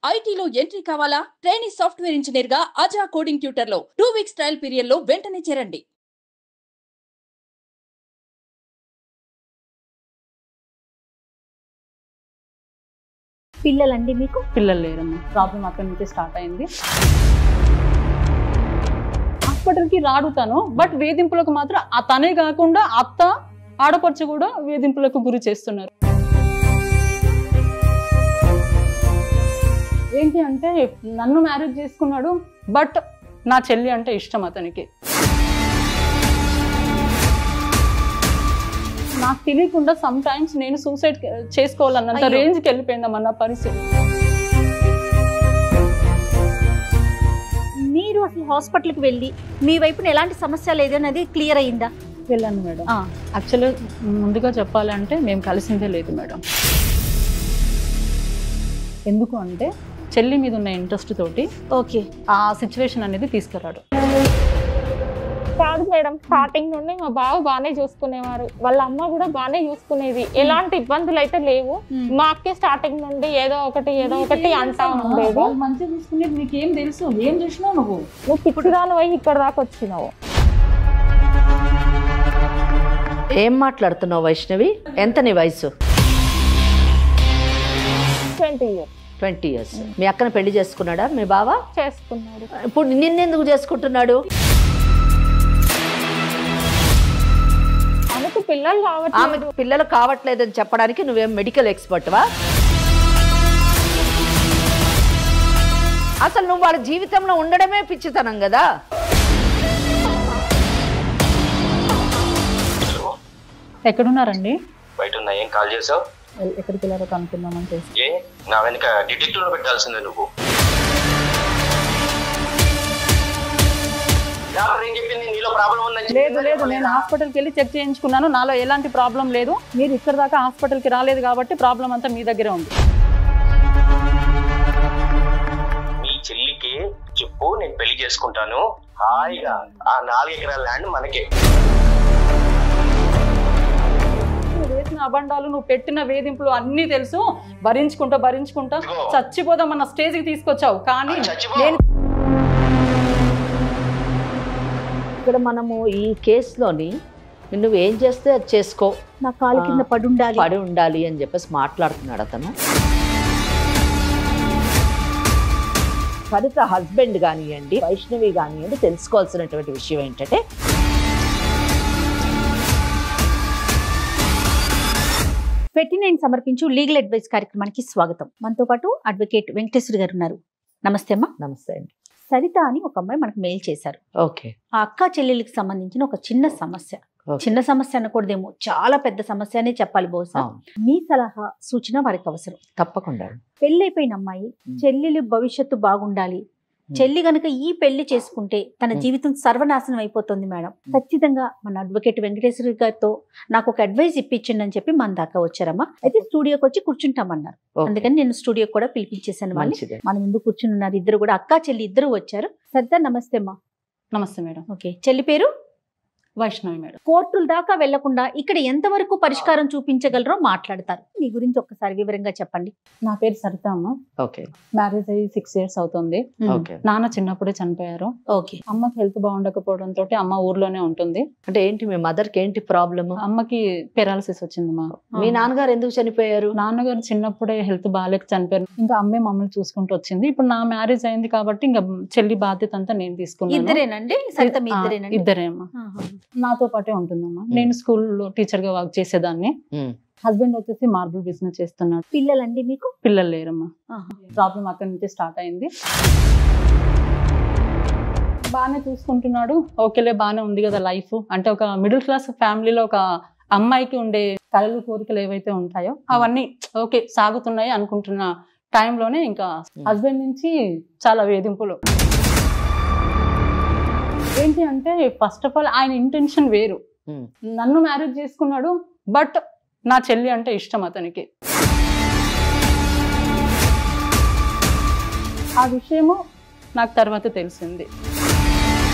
ఐటీలో ఎంట్రీ కావాలా training software engineer గా అజా కోడింగ్ ట్యూటర్ లో టూ వీక్స్ ట్రయల్ పీరియడ్ లో వెంటనే చేరండి పిల్లలండి మీకు పిల్లలు లేరమ్మా ప్రాబ్లం అక్కడి నుంచి స్టార్ట్ అయింది హాస్పిటల్కి రాడు తను బట్ వేధింపులకు మాత్రం ఆ తనే కాకుండా అత్త ఆడపడుచు కూడా వేధింపులకు గురి చేస్తున్నారు ఏంటి అంటే నన్ను మ్యారేజ్ చేసుకున్నాడు బట్ నా చెల్లి అంటే ఇష్టం అతనికి నాకు తెలియకుండా సమ్ టైమ్స్ నేను సూసైడ్ చేసుకోవాలన్నంత అయ్యో. రేంజ్కి వెళ్ళిపోయిందమ్మా నా పరిస్థితి మీరు అసలు హాస్పిటల్కి వెళ్ళి మీ వైపున ఎలాంటి సమస్య లేదన్నది క్లియర్ అయిందా వెళ్ళాను మేడం ఆ. యాక్చువల్గా ముందుగా చెప్పాలంటే మేము కలిసిందే లేదు మేడం ఎందుకు అంటే చెల్లి మీద ఉన్న ఇంట్రెస్ట్ తోటి ఓకే ఆ సిచ్యువేషన్ అనేది తీసుకురాడు కాదు మేడం స్టార్టింగ్ నుండి మా బావ బాగానే చూసుకునేవారు వాళ్ళ అమ్మ కూడా బాగానే చూసుకునేది ఎలాంటి ఇబ్బందులు అయితే లేవు మా అక్కే స్టార్టింగ్ నుండి ఏదో ఒకటి ఏదో ఒకటి అంటా ఉండేది వాళ్ళు మంచిగా చూసుకునేది నీకేం తెలుసు ఏం చేసినావు నువ్వు నువ్వు పిచ్చిదాని పోయి ఇక్కడ దాకా వచ్చినావు ఏం మాట్లాడుతున్నావు వైష్ణవి ఎంత నీ వయసు ట్వంటీ ఇయర్స్ ట్వంటీ ఇయర్స్ మీ అక్కని పెళ్లి చేసుకున్నాడా మీ బావ చేసుకున్నారు ఇప్పుడు నిన్నెందుకు చేసుకుంటున్నాడు ఆమెకు పిల్లలు ఆమె కావట్లేదు పిల్లలు కావట్లేదని చెప్పడానికి నువ్వేం మెడికల్ ఎక్స్పర్ట్వా అసలు నువ్వు వాళ్ళ జీవితంలో ఉండడమే పిచ్చితనం కదా ఎక్కడున్నారండి బయట ఉన్నా ఏం కాల్ చేసావు ఎల్- ఎక్కడికి వెళ్ళారో కనుక్కుందామని చేసి ఏ నా వెనక డిటెక్టివ్ లో పెట్టాల్సిందే నువ్వు డాక్టర్ ఏం చెప్పింది నీలో ప్రాబ్లం ఉందని లేదు చెప్పిందా? లేదు నేను హాస్పిటల్కి వెళ్ళి చెక్ చేయించుకున్నాను నాలో ఎలాంటి ప్రాబ్లం లేదు మీరు ఇక్కడ దాకా హాస్పిటల్కి రాలేదు కాబట్టి ప్రాబ్లం అంతా మీ దగ్గరే ఉంది మీ చెల్లికి చెప్పు నేను పెళ్లి చేసుకుంటాను హాయిగా ఆ నాలుగు ఎకరాల ల్యాండ్ మనకే నువ్వు వేసిన అబండాలు నువ్వు పెట్టిన వేధింపులు అన్నీ తెలుసు భరించుకుంటా భరించుకుంటా ఇదిగో. చచ్చిపోదామన్న స్టేజ్కి తీసుకొచ్చావు కానీ ఆ, చచ్చిపో. నేను ఇక్కడ మనము ఈ కేసులోని నువ్వు ఏం చేస్తే అది చేసుకో నా కాలు కింద పడుండాలి పడి ఉండాలి అని చెప్పేసి మాట్లాడుతున్నాడు అతను సరిత హస్బెండ్ కానివ్వండి వైష్ణవి కానివ్వండి తెలుసుకోవాల్సినటువంటి విషయం ఏంటంటే పెట్టి నేను సమర్పించు లీగల్ అడ్వైస్ కార్యక్రమానికి స్వాగతం మనతో పాటు అడ్వకేట్ వెంకటేశ్వర గారు ఉన్నారు నమస్తే అమ్మా నమస్తే అండి సరిత అని ఒక అమ్మాయి మనకు మెయిల్ చేశారు ఓకే ఆ అక్క చెల్లెలకి సంబంధించిన ఒక చిన్న సమస్య ఓకే. చిన్న సమస్య అనకూడదేమో చాలా పెద్ద సమస్య అనే చెప్పాలి బహుశా అవును, మీ సలహా సూచన వారికి అవసరం తప్పకుండా పెళ్ళైపోయిన అమ్మాయి చెల్లెలు భవిష్యత్తు బాగుండాలి చెల్లి గనక ఈ పెళ్లి చేసుకుంటే తన Hmm. జీవితం సర్వనాశనం అయిపోతుంది మేడం ఖచ్చితంగా మన అడ్వకేట్ వెంకటేశ్వర గారితో నాకు ఒక అడ్వైస్ ఇప్పించండి అని చెప్పి మన దాకా వచ్చారమ్మా అయితే స్టూడియోకి వచ్చి కూర్చుంటామన్నారు ఓకే. అందుకని నేను స్టూడియోకి కూడా పిలిపించేశాను వాళ్ళని మంచిదే మన ముందు కూర్చుని ఉన్నారు ఇద్దరు కూడా అక్క చెల్లి ఇద్దరు వచ్చారు సరితా నమస్తే అమ్మా నమస్తే మేడం ఓకే చెల్లి పేరు వైష్ణవి మేడం కోర్టుల దాకా వెళ్లకుండా ఇక్కడ ఎంతవరకు పరిష్కారం చూపించగలరో మాట్లాడతారు మీ గురించి ఒక్కసారి వివరంగా చెప్పండి నా పేరు సరిత అమ్మ ఓకే మ్యారేజ్ అయ్యి సిక్స్ ఇయర్స్ అవుతుంది ఓకే నాన్న చిన్నప్పుడే చనిపోయారు ఓకే అమ్మకి హెల్త్ బాగుండకపోవడంతో అమ్మ ఊర్లోనే ఉంటుంది అంటే ఏంటి మీ మదర్ కి ఏంటి ప్రాబ్లమ్ అమ్మకి పెరాలసిస్ వచ్చిందమ్మా మీ నాన్నగారు ఎందుకు చనిపోయారు నాన్నగారు చిన్నప్పుడే హెల్త్ బాగాలేక చనిపోయారు ఇంకా అమ్మే మమ్మల్ని చూసుకుంటూ వచ్చింది ఇప్పుడు నా మ్యారేజ్ అయింది కాబట్టి ఇంకా చెల్లి బాధ్యత అంతా నేను తీసుకున్నాను ఇద్దరేనండి సరిత మీ ఆ, ఇద్దరేనండి ఇద్దరే అమ్మా ఆహా. నాతో పాటే ఉంటుందమ్మా నేను స్కూల్లో టీచర్ గా వర్క్ చేసేదాన్ని ఉమ్. హస్బెండ్ వచ్చేసి మార్బుల్ బిజినెస్ చేస్తున్నాడు పిల్లలండి మీకు పిల్లలు లేరమ్మా ఆహా. ప్రాబ్లం అక్కడి నుంచి స్టార్ట్ అయింది బాగానే చూసుకుంటున్నాడు ఓకేలే బాగానే ఉంది కదా లైఫ్ అంటే ఒక మిడిల్ క్లాస్ ఫ్యామిలీలో ఒక అమ్మాయికి ఉండే కళలు కోరికలు ఏవైతే ఉంటాయో అవన్నీ ఓకే సాగుతున్నాయి అనుకుంటున్న టైంలోనే ఇంకా హస్బెండ్ నుంచి చాలా వేధింపులు ఏంటి అంటే ఫస్ట్ ఆఫ్ ఆల్ ఆయన ఇంటెన్షన్ వేరు ఉమ్. నన్ను మ్యారేజ్ చేసుకున్నాడు బట్ నా చెల్లి అంటే ఇష్టం అతనికి ఆ విషయము నాకు తర్వాత తెలిసింది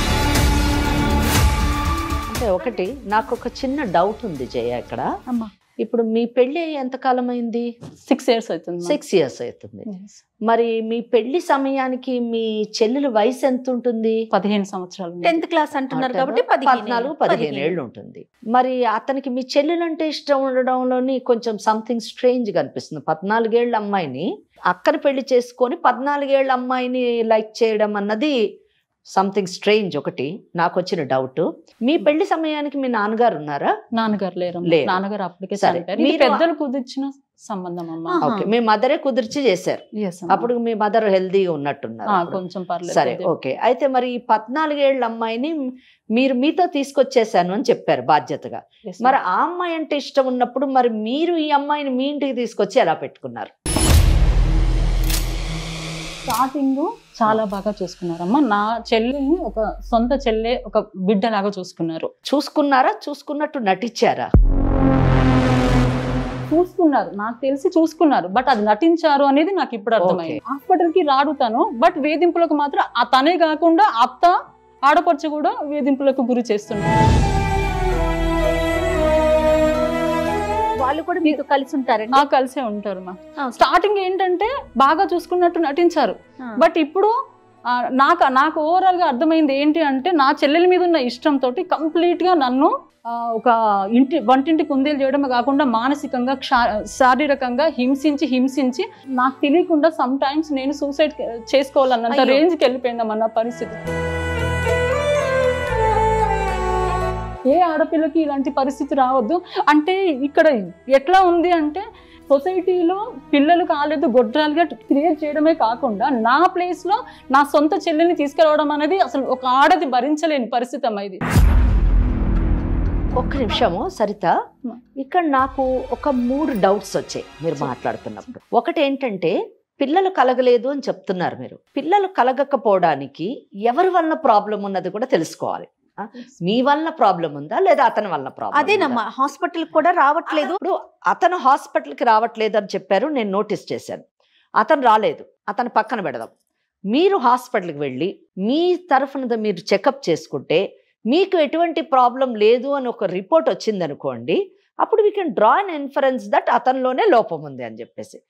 అంటే ఒకటి నాకు ఒక చిన్న డౌట్ ఉంది జయ ఇక్కడ అమ్మా ఇప్పుడు మీ పెళ్లి ఎంత కాలం అయింది సిక్స్ ఇయర్స్ అవుతుంది ma'am. సిక్స్ ఇయర్స్ అవుతుంది Yes. మరి మీ పెళ్లి సమయానికి మీ చెల్లెల వయసు ఎంత ఉంటుంది పదిహేను సంవత్సరాలు ma'am. టెన్త్ క్లాస్ అంటున్నారు కాబట్టి పద్నాలుగు పదిహేను ఏళ్ళు ఉంటుంది మరి అతనికి మీ చెల్లెలంటే ఇష్టం ఉండడంలోని కొంచెం సంథింగ్ స్ట్రేంజ్ కనిపిస్తుంది పద్నాలుగేళ్ల అమ్మాయిని అక్కని పెళ్లి చేసుకొని పద్నాలుగేళ్ల అమ్మాయిని లైక్ చేయడం అన్నది సంథింగ్ స్ట్రేంజ్ ఒకటి నాకు వచ్చిన డౌట్ మీ పెళ్లి సమయానికి మీ నాన్నగారు ఉన్నారా నాన్నగారు లేరు లేరు. నాన్నగారు అప్పటికే సరే. చనిపోయారు. ఇది మీరు- పెద్దలు కుదిర్చిన సంబంధం అమ్మా ఆహా. ఓకే మీ మదరే కుదిర్చి చేశారు Yes, అమ్మా. అప్పుడు మీ మదర్ హెల్దీగా ఉన్నట్టున్నారు ఆ, అప్పుడు. కొంచెం పర్లేదు సరే కొద్దిగా. ఓకే అయితే మరి ఈ పద్నాలుగేళ్ల అమ్మాయిని మీరు మీతో తీసుకొచ్చేసాను అని చెప్పారు బాధ్యతగా Yes, మరి ఆ అమ్మాయి అంటే ఇష్టం ఉన్నప్పుడు మరి మీరు ఈ అమ్మాయిని మీ ఇంటికి తీసుకొచ్చి ఎలా పెట్టుకున్నారు స్టార్టింగ్ చాలా బాగా చూసుకున్నారమ్మా నా చెల్లిని ఒక సొంత చెల్లె ఒక బిడ్డలాగా చూసుకున్నారు చూసుకున్నారా చూసుకున్నట్టు నటించారా చూసుకున్నారు నాకు తెలిసి చూసుకున్నారు బట్ అది నటించారు అనేది నాకు ఇప్పుడు అర్థమైంది హాస్పిటల్ కి రాడుతాను బట్ వేధింపులకు మాత్రం ఆ తనే కాకుండా అత్త ఆడపడుచు కూడా వేధింపులకు గురి చేస్తున్నారు వాళ్ళు కూడా మీతో కలిసి ఉంటారండి నాకు కలిసే ఉంటారు మా ఆ. స్టార్టింగ్ ఏంటంటే బాగా చూసుకున్నట్టు నటించారు ఆ. బట్ ఇప్పుడు ఆ, నాకు నాకు ఓవరాల్ గా అర్థమైంది ఏంటి అంటే నా చెల్లెల మీద ఉన్న ఇష్టంతో కంప్లీట్ గా నన్ను ఆ, ఒక ఇంటి వంటింటి కుందేలు చేయడమే కాకుండా మానసికంగా క్షా- శారీరకంగా హింసించి హింసించి నాకు తెలియకుండా సమ్ టైమ్స్ నేను సూసైడ్ చేసుకోవాలన్నంత అయ్యో. రేంజ్కి వెళ్ళిపోయిందమ్మన్న పరిస్థితి ఏ ఆడపిల్లకి ఇలాంటి పరిస్థితి రావద్దు అంటే ఇక్కడ ఎట్లా ఉంది అంటే సొసైటీలో పిల్లలు కాలేదు గొడ్రాలుగా క్రియేట్ చేయడమే కాకుండా నా ప్లేస్ లో నా సొంత చెల్లెల్ని తీసుకురావడం అనేది అసలు ఒక ఆడది భరించలేని పరిస్థితి అమ్మా ఇది ఒక్క నిమిషము సరిత ఇక్కడ నాకు ఒక మూడు డౌట్స్ వచ్చాయి మీరు మాట్లాడుతున్నప్పుడు ఒకటి ఏంటంటే పిల్లలు కలగలేదు అని చెప్తున్నారు మీరు పిల్లలు కలగకపోవడానికి ఎవరి వల్ల ప్రాబ్లం ఉన్నది కూడా తెలుసుకోవాలి ఆ? మీ వల్ల ప్రాబ్లం ఉందా లేదా అతని వల్ల ప్రాబ్లం అదేనమ్మా హాస్పిటల్ కూడా రావట్లేదు ఇప్పుడు అతను హాస్పిటల్కి రావట్లేదు అని చెప్పారు నేను నోటీస్ చేశాను అతను రాలేదు అతను పక్కన పెడదాం మీరు హాస్పిటల్కి వెళ్ళి మీ తరఫున మీరు చెకప్ చేసుకుంటే మీకు ఎటువంటి ప్రాబ్లం లేదు అని ఒక రిపోర్ట్ వచ్చింది అనుకోండి అప్పుడు we can draw an inference that అతనిలోనే లోపం ఉంది అని చెప్పేసి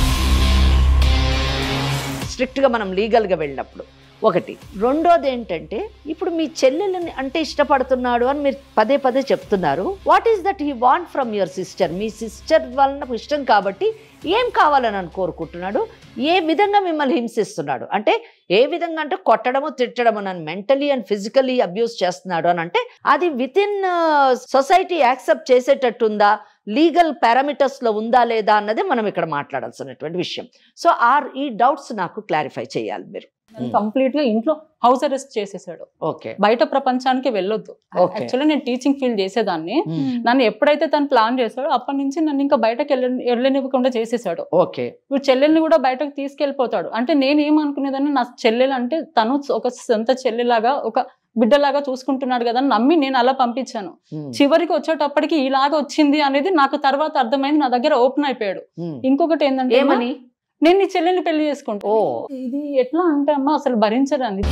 స్ట్రిక్ట్గా మనం లీగల్గా వెళ్ళినప్పుడు ఒకటి రెండోది ఏంటంటే ఇప్పుడు మీ చెల్లెలని అంటే ఇష్టపడుతున్నాడు అని మీరు పదే పదే చెప్తున్నారు what is that he want from your sister మీ సిస్టర్ వలన ఇష్టం కాబట్టి ఏం కావాలని అని కోరుకుంటున్నాడు ఏ విధంగా మిమ్మల్ని హింసిస్తున్నాడు అంటే ఏ విధంగా అంటే కొట్టడము తిట్టడము నన్ను మెంటలీ అండ్ ఫిజికలీ అబ్యూస్ చేస్తున్నాడు అని అంటే అది విత్ ఇన్ సొసైటీ యాక్సెప్ట్ చేసేటట్టుందా లీగల్ పారామీటర్స్ లో ఉందా లేదా అన్నది మనం ఇక్కడ మాట్లాడాల్సినటువంటి విషయం సో ఆర్ ఈ డౌట్స్ నాకు క్లారిఫై చేయాలి మీరు కంప్లీట్ గా ఇంట్లో హౌస్ అరెస్ట్ చేసేసాడు ఓకే బయట ప్రపంచానికి వెళ్ళొద్దు Okay. యాక్చువల్లీ నేను టీచింగ్ ఫీల్డ్ చేసేదాన్ని నన్ను ఎప్పుడైతే తను ప్లాన్ చేశాడో అప్పటి నుంచి నన్ను ఇంకా బయటకు వెళ్ళ వెళ్ళనివ్వకుండా చేసేసాడు ఓకే ఇప్పుడు చెల్లెల్ని కూడా బయటకు తీసుకెళ్ళిపోతాడు అంటే నేను ఏమనుకునేదాన్ని నా చెల్లెలు అంటే తను ఒక సొంత చెల్లెలాగా ఒక బిడ్డలాగా చూసుకుంటున్నాడు కదా అని నమ్మి నేను అలా పంపించాను చివరికి వచ్చేటప్పటికి ఇలాగ వచ్చింది అనేది నాకు తర్వాత అర్థమైంది నా దగ్గర ఓపెన్ అయిపోయాడు ఇంకొకటి ఏంటంటే అమ్మా, ఏమని నేను నీ చెల్లెల్ని పెళ్లి చేసుకుంటా ఓ. ఇది ఎట్లా అంటే అమ్మా అసలు భరించడానికి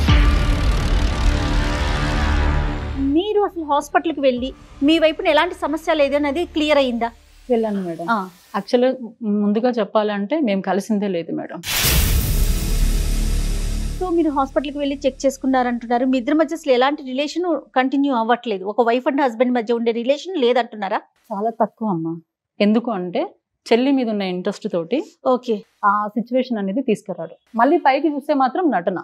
మీరు అసలు హాస్పిటల్కి వెళ్ళి మీ వైపున ఎలాంటి సమస్య లేదు అనేది క్లియర్ అయిందా వెళ్ళాను మేడం ఆ. యాక్చువల్గా ముందుగా చెప్పాలంటే మేము కలిసిందే లేదు మేడం సో మీరు హాస్పిటల్కి వెళ్ళి చెక్ చేసుకున్నారంటున్నారు మీ ఇద్దరి మధ్య అసలు ఎలాంటి రిలేషన్ కంటిన్యూ అవ్వట్లేదు ఒక వైఫ్ అండ్ హస్బెండ్ మధ్య ఉండే రిలేషన్ లేదంటున్నారా చాలా తక్కువ అమ్మా ఎందుకు అంటే చెల్లి మీద ఉన్న ఇంట్రెస్ట్ తోటి ఓకే ఆ సిచ్యువేషన్ అనేది తీసుకురాడు మళ్ళీ పైకి చూస్తే మాత్రం నటన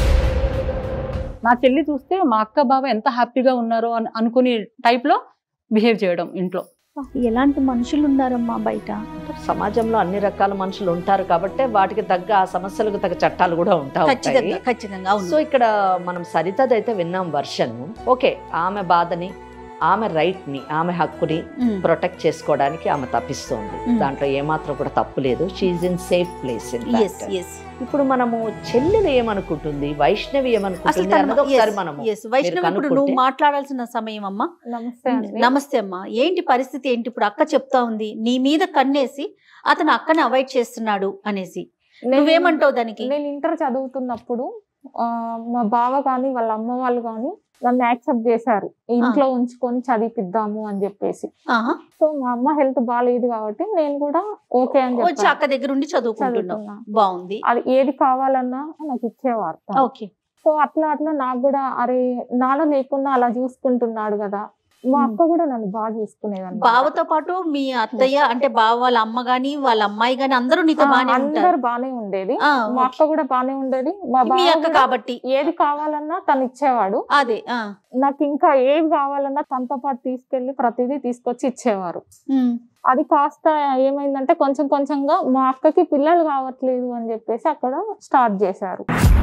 నా చెల్లి చూస్తే మా అక్క బావ ఎంత హ్యాపీగా ఉన్నారో అని అనుకునే type లో బిహేవ్ చేయడం ఇంట్లో ఎలాంటి మనుషులు ఉన్నారమ్మా బయట సమాజంలో అన్ని రకాల మనుషులు ఉంటారు కాబట్టి వాటికి తగ్గ ఆ సమస్యలకు తగ్గ చట్టాలు కూడా ఉంటా ఉంటాయి ఖచ్చితంగా ఖచ్చితంగా అవును సో ఇక్కడ మనం సరితది అయితే విన్నాం వర్షన్ ఓకే ఆమె బాధని ఆమె రైట్ ని ఆమె హక్కుని ఉమ్. ప్రొటెక్ట్ చేసుకోవడానికి ఆమె తప్పిస్తోంది Mm. దాంట్లో ఏమాత్రం కూడా తప్పు లేదు she in safe place Yes, yes. ఇప్పుడు మనము చెల్లెలు ఏమనుకుంటుంది వైష్ణవి అసలు ఏమనుకుంటుంది తను- అన్నది ఒకసారి yes, మనము yes. వైష్ణవి ఇప్పుడు కనుక్కుంటే- నువ్వు మాట్లాడాల్సిన సమయం అమ్మా నమస్తే అండి నమస్తే అమ్మా ఏంటి పరిస్థితి ఏంటి ఇప్పుడు అక్క చెప్తా ఉంది నీ మీద కన్నేసి అతను అక్కని అవాయిడ్ చేస్తున్నాడు అనేసి నేను- నువ్వేమంటావు దానికి నేను ఇంటర్ చదువుతున్నప్పుడు ఆ, మా బావ కానీ వాళ్ళ అమ్మ వాళ్ళు కానీ నన్ను యాక్సెప్ట్ చేశారు ఇంట్లో ఉంచుకొని చదివిపిద్దాము అని చెప్పేసి ఆహా. సో మా అమ్మ హెల్త్ బాగాలేదు కాబట్టి నేను కూడా ఓకే అని వచ్చి చెప్పాను అక్క దగ్గర ఉండి చదువుకుంటున్నావు చదువుతున్నా బాగుంది అది ఏది కావాలన్నా నాకు ఇచ్చేవారు తను. ఓకే సో అట్లా అట్లా నాకు కూడా అరే నాన్న లేకున్నా అలా చూసుకుంటున్నాడు కదా మా అక్క కూడా నన్ను బాగా చూసుకునేది బావతో పాటు మీ అత్తయ్య అంటే బావ వాళ్ళ అమ్మ గాని వాళ్ళ అమ్మాయి గాని అందరూ నీతో బాగానే ఉంటారు అందరు బానే ఉండేది ఆ, మా ఓకే. అక్క కూడా బానే ఉండేది మా మీ బావ అక్క కూడా కాబట్టి ఏది కావాలన్నా తను ఇచ్చేవాడు అదే ఆ. నాకు ఇంకా ఏది కావాలన్నా తనతో పాటు తీసుకెళ్లి ప్రతిదీ తీసుకొచ్చి ఇచ్చేవారు ఉమ్. అది కాస్త ఏమైందంటే కొంచెం కొంచెంగా మా అక్కకి పిల్లలు కావట్లేదు అని చెప్పేసి అక్కడ స్టార్ట్ చేశారు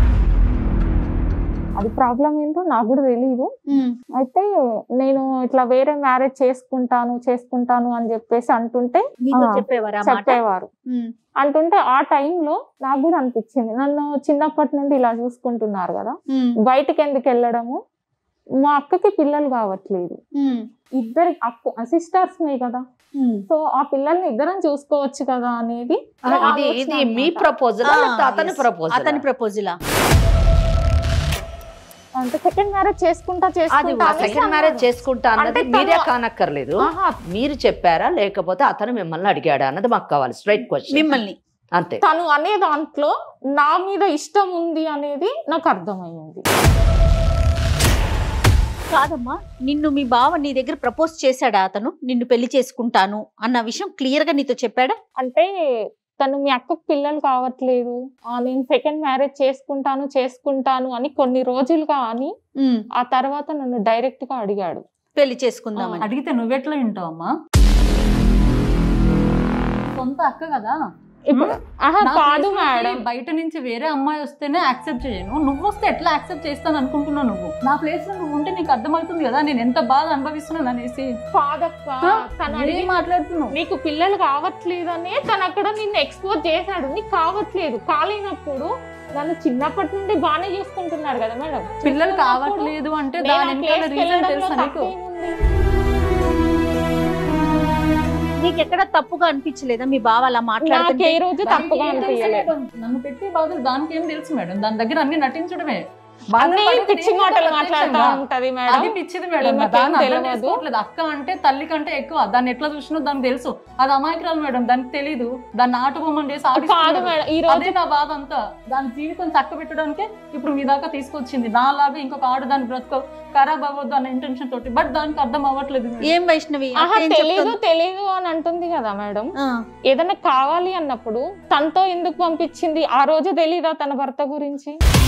అది ప్రాబ్లం ఏంటో నాకు కూడా తెలియదు ఉమ్. అయితే నేను ఇట్లా వేరే మ్యారేజ్ చేసుకుంటాను చేసుకుంటాను అని చెప్పేసి అంటుంటే నీతో ఆ, చెప్పేవారా ఆ మాట చెప్పేవారు ఉమ్. అంటుంటే ఆ టైంలో నాకు కూడా అనిపించింది నన్ను చిన్నప్పటి నుండి ఇలా చూసుకుంటున్నారు కదా ఉమ్. బయటకు ఎందుకు వెళ్ళడము మా అక్కకి పిల్లలు కావట్లేదు ఉమ్. ఇద్దరు అక్క సిస్టర్స్ మే కదా ఉమ్. సో ఆ పిల్లల్ని ఇద్దరం చూసుకోవచ్చు కదా అనేది ఆ, నా ఇది ఆలోచన ఇది మీ అన్నమాట. ప్రపోజల్ ఆ, అతని yes. ప్రపోజల్ అతని ప్రపోజలా అంటే సెకండ్ మ్యారేజ్ చేసుకుంటా అది చేసుకుంటా అనేసి సెకండ్ మ్యారేజ్ అన్నారు. చేసుకుంటా అన్నది అంటే తను- మీరే కానక్కర్లేదు ఆహా, మీరు చెప్పారా లేకపోతే అతను మిమ్మల్ని అడిగాడా అన్నది మాకు కావాలి స్ట్రైట్ క్వశ్చన్ మిమ్మల్ని అంతే తను అనే దాంట్లో నా మీద ఇష్టం ఉంది అనేది నాకు అర్థమైంది కాదమ్మా నిన్ను మీ బావ నీ దగ్గర ప్రపోజ్ చేశాడా అతను నిన్ను పెళ్లి చేసుకుంటాను అన్న విషయం క్లియర్ గా నీతో చెప్పాడా అంటే తను మీ అక్కకు పిల్లలు కావట్లేదు ఆ, నేను సెకండ్ మ్యారేజ్ చేసుకుంటాను చేసుకుంటాను అని కొన్ని రోజులుగా అని ఉమ్. ఆ తర్వాత నన్ను డైరెక్ట్ గా అడిగాడు పెళ్లి చేసుకుందామని అడిగితే నువ్వెట్లా వింటావు అమ్మా సొంత అక్క కదా ఇప్పుడు ఆహా నా కాదు place లోకి మేడం బయట నుంచి వేరే అమ్మాయి వస్తేనే యాక్సెప్ట్ చేయను నువ్వు వస్తే ఎట్లా యాక్సెప్ట్ చేస్తాను అనుకుంటున్నావు నువ్వు నా ప్లేస్ లో నువ్వు ఉంటే నీకు అర్థమవుతుంది కదా నేను ఎంత బాధ అనుభవిస్తున్నాను అనేసి కాదక్క ఆ? తను ఏం అడిగి మాట్లాడుతున్నావు నీకు పిల్లలు కావట్లేదనే తను అక్కడ నిన్ను ఎక్స్పోజ్ చేశాడు నీకు కావట్లేదు కాలేనప్పుడు నన్ను చిన్నప్పటి నుండి బాగానే చూసుకుంటున్నారు కదా మేడం పిల్లలు కావట్లేదు అంటే దాని వెనకాల రీజన్ తెలుసా నీకు నీకు ఎక్కడ తప్పుగా అనిపించలేదా మీ బావ అలా నాకు మాట్లాడుతుంటే ఏ రోజు తప్పుగా దానికి ఏం తెలుసు అనిపించలేదు మేడం? నన్ను పెట్టి బాధలు దానికి ఏం తెలుసు మేడం దాని దగ్గర అన్ని నటించడమే అన్నీ బాధపడేది పిచ్చి నేను మాటలు ప్రత్యక్షంగా. మాట్లాడుతూ ఉంటది అది మేడం పిచ్చిది మేడం ఈమెకేం దాన్ని అర్థం తెలియదు. చేసుకోవట్లేదు అక్క అంటే తల్లి కంటే ఎక్కువ దాన్ని ఎట్లా చూసినో దానికి తెలుసు అది అమాయకురాలు మేడం దానికి తెలీదు దాన్ని ఆట బొమ్మని చేసి కాదు ఆడిస్తున్నాడు. మేడం ఈ రోజు అదే నా బాధ అంతా దాని జీవితం చక్క పెట్టడానికే ఇప్పుడు మీ దాకా తీసుకొచ్చింది నా లాగా ఇంకొక ఆడు దాని బ్రతుకు ఖరాబ్ అవ్వద్దు అన్న ఇంటెన్షన్ తోటి బట్ దానికి అర్థం అవ్వట్లేదు మేడం. ఏం వైష్ణవి ఆహా అక్క ఏం తెలీదు చెప్తోంది? తెలీదు అని అంటుంది కదా మేడం ఆ, ఏదైనా కావాలి అన్నప్పుడు తనతో ఎందుకు పంపించింది ఆ రోజు తెలీదా తన భర్త గురించి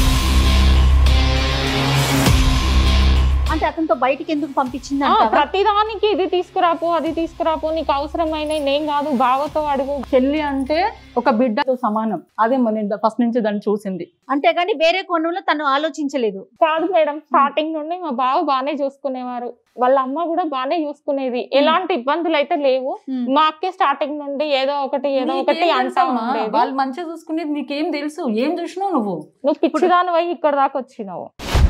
అంటే అతనితో బయటికి ఎందుకు పంపించింది ఆ, అంటావా? ప్రతిదానికి ఇది తీసుకురాపో అది తీసుకురాపో నీకు అవసరమైన నేను కాదు బావతో అడుగు చెల్లి అంటే ఒక బిడ్డతో సమానం అదే నేను ఫస్ట్ నుంచి దాన్ని చూసింది అంతేగాని వేరే కోణంలో తను ఆలోచించలేదు కాదు మేడం స్టార్టింగ్ నుండి మా బావ బాగానే చూసుకునేవారు వాళ్ళ అమ్మ కూడా బాగానే చూసుకునేది ఎలాంటి ఇబ్బందులు అయితే లేవు ఉమ్. మా అక్కే స్టార్టింగ్ నుండి ఏదో ఒకటి ఏదో ఒకటి నీకేం అంటా తెలుసమ్మా? ఉండేది వాళ్ళు మంచిగా చూసుకునేది నీకేం తెలుసు ఏం చూసినావు నువ్వు నువ్వు పిచ్చిదాని పోయి ఇక్కడ దాకా వచ్చినావు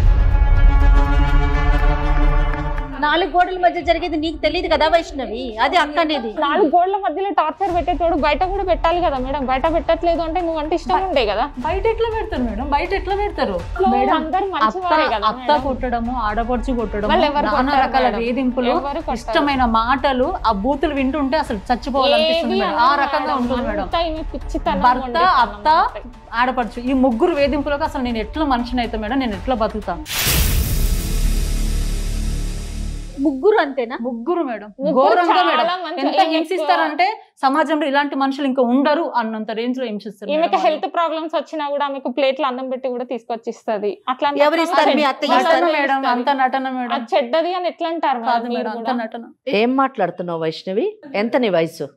నాలుగు గోడల మధ్య జరిగేది నీకు తెలియదు కదా వైష్ణవి అది అక్క అనేది నాలుగు గోడల మధ్యలో టార్చర్ పెట్టేటోడు బయట కూడా పెట్టాలి కదా మేడం బయట పెట్టట్లేదు అంటే నువ్వు అంటే ఇష్టం ఉండే కదా బయట ఎట్లా పెడతారు మేడం బయట ఎట్లా పెడతారు లో మేడం, అందరూ అత్త మంచివారే కదా అత్త మేడం. కొట్టడము ఆడపడుచు కొట్టడము వాళ్ళు ఎవరు నానా కొట్టరు రకాల మేడం. వేధింపులు ఎవరు కొట్టరు. ఇష్టమైన మాటలు ఆ బూతులు వింటుంటే అసలు చచ్చిపోవాలనిపిస్తుంది ఏది మేడం ఆ అనరు రకంగా మేడం. ఉంటుంది మేడం అంతా ఈమె పిచ్చితనం భర్త వండితనం అత్త అంతే. ఆడపడుచు ఈ ముగ్గురు వేధింపులకు అసలు నేను ఎట్లా మనిషిని అయితే మేడం నేను ఎట్లా బతుకుతా ముగ్గురు అంతేనా ముగ్గురు మేడం ముగ్గురు ఘోరంగా చాలా మేడం మంచి- ఎంత ఎక్కువ- హింసిస్తారంటే సమాజంలో ఇలాంటి మనుషులు ఇంకా ఉండరు అన్నంత రేంజ్ లో హింసిస్తారు ఈమెకి మేడం హెల్త్ ప్రాబ్లమ్స్ వచ్చినా కూడా ఆమెకు ప్లేట్లు అన్నం పెట్టి కూడా తీసుకొచ్చి ఇస్తుంది అట్లా ఎవరు ఇస్తారు? మీ అత్తయ్య వాళ్ళు. ఇస్తారా? నటన మేడం అంత నటన మేడం అది చెడ్డది అని ఎట్లా అంటారు కాదు మేడం మేడం మీరు అంత కూడా? నటన ఏం మాట్లాడుతున్నావు వైష్ణవి ఎంత నీ వయసు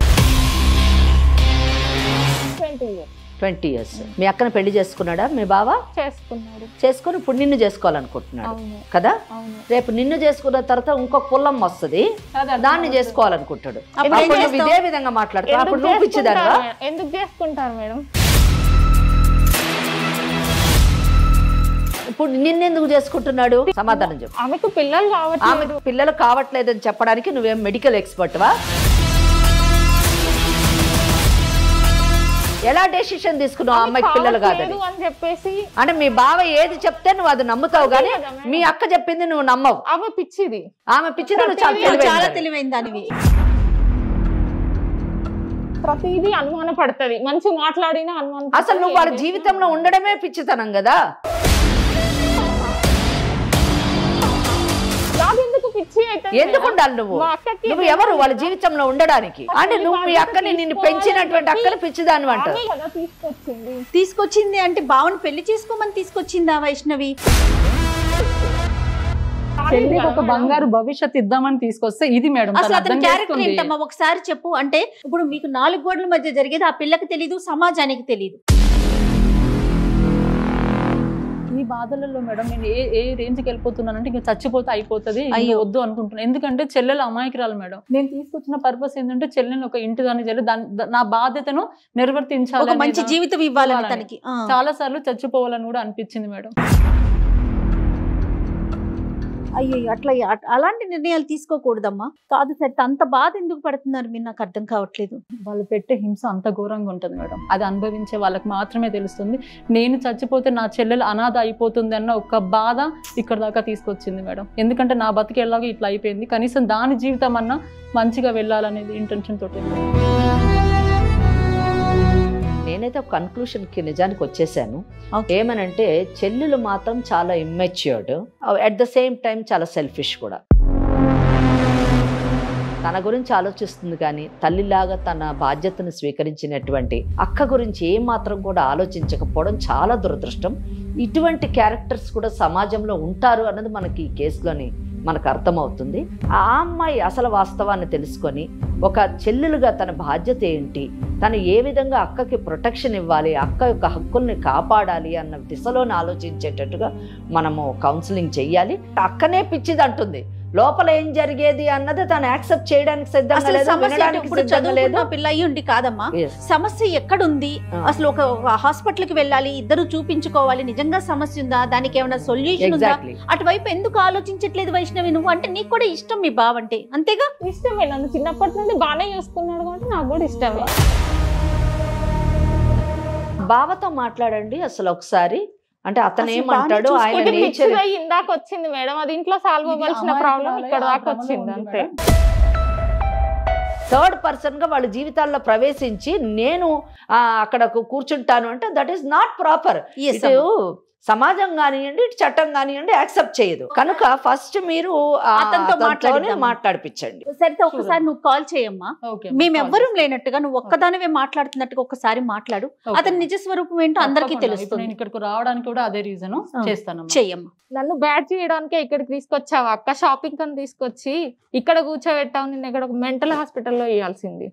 20 years ట్వంటీ ఇయర్స్ మీ అక్కను పెళ్లి చేసుకున్నాడా మీ బావ చేసుకున్నాడు చేసుకొని ఇప్పుడు నిన్ను చేసుకోవాలనుకుంటున్నాడు అవును కదా అవును రేపు నిన్ను చేసుకున్న తర్వాత ఇంకొక పుల్లమ్మ వస్తుంది దాన్ని చేసుకోవాలనుకుంటాడు అప్పుడు ఏం అప్పుడు నువ్వు చేస్తావు? ఇదే విధంగా మాట్లాడతావు అప్పుడు ఎందుకు నువ్వు పిచ్చిదానివా చేసుకుంటారు మేడం? ఎందుకు చేసుకుంటారు మేడం ఇప్పుడు నిన్నెందుకు చేసుకుంటున్నాడు సమాధానం చెప్పు ఆమెకు పిల్లలు ఆమె కావట్లేదు పిల్లలు కావట్లేదని చెప్పడానికి నువ్వేం మెడికల్ ఎక్స్పర్ట్వా ఎలా డెసిషన్ తీసుకున్నావు ఆ అమ్మాయికి పిల్లలు కాదని కావట్లేదు అని చెప్పేసి అంటే మీ బావ ఏది చెప్తే నువ్వు అది నమ్ముతావు కానీ కదా మేడం. మీ అక్క చెప్పింది నువ్వు నమ్మవు ఆమె పిచ్చిది ఆమె పిచ్చిది నువ్వు చాలా నువ్వు చాలా తెలివైనదానివి. తెలివైన దానివి ప్రతిదీ అనుమాన పడుతుంది మంచి మాట్లాడినా అనుమానం అసలు నువ్వు వాళ్ళ జీవితంలో ఉండడమే పిచ్చితనం కదా నాకెందుకు పిచ్చి అయితే ఎందుకు ఉండాలి నువ్వు మా అక్కకి నువ్వు ఎవరు వాళ్ళ జీవితంలో ఉండడానికి అంటే నువ్వు మీ అక్కని నిన్ను పెంచినటువంటి అక్కని పిచ్చిదాని అంట ఆమె కదా తీసుకొచ్చింది తీసుకొచ్చింది అంటే బావని పెళ్లి చేసుకోమని తీసుకొచ్చిందా వైష్ణవి పెళ్లికి ఒక బంగారు భవిష్యత్ ఇద్దామని తీసుకొస్తే ఇది మేడం తను అసలు అర్థం అతని క్యారెక్టర్ చేసుకుంది. ఏంటమ్మా ఒకసారి చెప్పు అంటే ఇప్పుడు మీకు నాలుగు గోడల మధ్య జరిగేది ఆ పిల్లకి తెలీదు సమాజానికి తెలీదు ఈ బాధలలో మేడం నేను ఏ ఏ రేంజ్కి వెళ్ళిపోతున్నానంటే ఇంకా చచ్చిపోతే అయిపోతుంది ఇంకా అయ్యో. వద్దు అనుకుంటున్నాను ఎందుకంటే చెల్లెలు అమాయకురాలు మేడం నేను తీసుకొచ్చిన పర్పస్ ఏంటంటే చెల్లెని ఒక ఇంటి దాని చెల్లి దాని ద- నా బాధ్యతను నిర్వర్తించాలి ఒక మంచి అనేది జీవితం ఇవ్వాలని ఇవ్వాలని. తనకి ఆ. చాలా సార్లు చచ్చిపోవాలని కూడా అనిపించింది మేడం అయ్యో అట్లా అట్- అలాంటి నిర్ణయాలు తీసుకోకూడదమ్మా కాదు సార్ అంత బాధ ఎందుకు పడుతున్నారు మీరు నాకు అర్థం కావట్లేదు వాళ్ళు పెట్టే హింస అంత ఘోరంగా ఉంటుంది మేడం అది అనుభవించే వాళ్ళకి మాత్రమే తెలుస్తుంది నేను చచ్చిపోతే నా చెల్లెలు అనాథ అయిపోతుంది అన్న ఒక బాధ ఇక్కడ దాకా తీసుకొచ్చింది మేడం ఎందుకంటే నా బతికి ఎలాగో ఇట్లా అయిపోయింది కనీసం దాని జీవితం అన్నా మంచిగా వెళ్ళాలనేది ఇంటెన్షన్ తోటి నేనైతే ఒక కన్క్లూషన్ కి నిజానికి వచ్చేసాను Okay. ఏమనంటే చెల్లెలు మాత్రం చాలా immatured at the same time చాలా సెల్ఫిష్ కూడా తన గురించి ఆలోచిస్తుంది కానీ తల్లిలాగా తన బాధ్యతను స్వీకరించినటువంటి అక్క గురించి ఏ మాత్రం కూడా ఆలోచించకపోవడం చాలా దురదృష్టం ఇటువంటి క్యారెక్టర్స్ కూడా సమాజంలో ఉంటారు అన్నది మనకి ఈ కేసులోని మనకు అర్థమవుతుంది ఆ అమ్మాయి అసలు వాస్తవాన్ని తెలుసుకొని ఒక చెల్లెలుగా తన బాధ్యత ఏంటి తను ఏ విధంగా అక్కకి ప్రొటెక్షన్ ఇవ్వాలి అక్క యొక్క హక్కుల్ని కాపాడాలి అన్న దిశలోనే ఆలోచించేటట్టుగా మనము కౌన్సిలింగ్ చెయ్యాలి అక్కనే పిచ్చిది అంటుంది లోపల ఏం జరిగేది అన్నది తను యాక్సెప్ట్ చేయడానికి సిద్ధంగా అసలు లేదు సమస్య అంటే వినడానికి ఇప్పుడు సిద్ధంగా లేదు చదువుకున్న పిల్ల అయ్యి ఉండి కాదమ్మా Yes. సమస్య ఎక్కడుంది ఆ. అసలు ఒక హాస్పిటల్ కి వెళ్ళాలి ఇద్దరు చూపించుకోవాలి నిజంగా సమస్య ఉందా దానికి ఏమైనా సొల్యూషన్ ఉందా ఎగ్జాక్ట్లీ అటువైపు ఎందుకు ఆలోచించట్లేదు వైష్ణవి నువ్వు అంటే నీకు కూడా ఇష్టం మీ బావంటే అంతేగా ఇష్టమే నన్ను చిన్నప్పటి నుండి బాగానే చూసుకున్నాడు కాబట్టి నాకు కూడా ఇష్టమే బావతో మాట్లాడండి అసలు ఒకసారి అంటే అతను అసలు ఏమంటాడు బాగానే ఆయన ఇది నేచర్ పిచ్చిగా ఇందాక వచ్చింది మేడం అది ఇంట్లో సాల్వ్ అవ్వాల్సిన ప్రాబ్లం ఇక్కడ దాకా వచ్చింది అంతే థర్డ్ పర్సన్ గా వాళ్ళ జీవితాల్లో ప్రవేశించి నేను ఆ, అక్కడ కు- కూర్చుంటాను అంటే that is not proper Yes, ఇటు సమాజం కానివ్వండి ఇటు చట్టం కానివ్వండి యాక్సెప్ట్ చేయదు కనుక ఫస్ట్ మీరు ఆ అతనితో అతనితోనే మాట్లాడిద్దాం. మాట్లాడిపించండి సరితే ఒక్కసారి నువ్వు కాల్ చేయమ్మా ఓకే మేమెవ్వరూ లేనట్టుగా నువ్వు ఒక్కదానివే మాట్లాడుతున్నట్టుగా ఒకసారి మాట్లాడు అతని నిజ స్వరూపం ఏంటో అందరికీ నేను తెలుస్తుంది ఇక్కడికి రావడానికి కూడా అదే రీజన్ ఆ. చేస్తాను చెయ్యమ్మా నన్ను బ్యాడ్ చేయడానికే ఇక్కడికి తీసుకొచ్చావు అక్క షాపింగ్ అని తీసుకొచ్చి ఇక్కడ కూర్చోబెట్టావు నిన్న ఇక్కడ ఒక మెంటల్ హాస్పిటల్లో వేయాల్సింది